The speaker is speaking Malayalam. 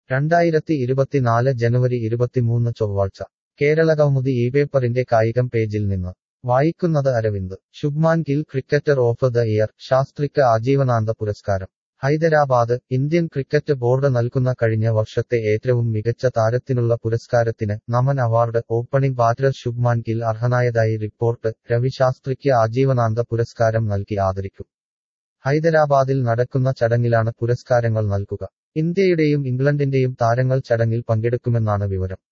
രണ്ടായിരത്തി ഇരുപത്തിനാല് ജനുവരി ഇരുപത്തിമൂന്ന് ചൊവ്വാഴ്ച കേരളകൗമുദി ഈ പേപ്പറിന്റെ കായികം പേജിൽ നിന്ന് വായിക്കുന്നത് Aravind Shubman Gill cricketer of the year ശാസ്ത്രിക്ക് ആജീവനാന്ത പുരസ്കാരം ഹൈദരാബാദ് ഇന്ത്യൻ ക്രിക്കറ്റ് ബോർഡ് നൽകുന്ന കഴിഞ്ഞ വർഷത്തെ ഏറ്റവും മികച്ച താരത്തിനുള്ള പുരസ്കാരത്തിന് Naman award opening batter Shubman Gill അർഹനായതായി റിപ്പോർട്ട് രവിശാസ്ത്രിക്ക് ആജീവനാന്ത പുരസ്കാരം നൽകി ആദരിക്കും ഹൈദരാബാദിൽ നടക്കുന്ന ചടങ്ങിലാണ് പുരസ്കാരങ്ങൾ നൽകുക ഇന്ത്യയുടെയും ഇംഗ്ലണ്ടിന്റെയും താരങ്ങൾ ചടങ്ങിൽ പങ്കെടുക്കുമെന്നാണ് വിവരം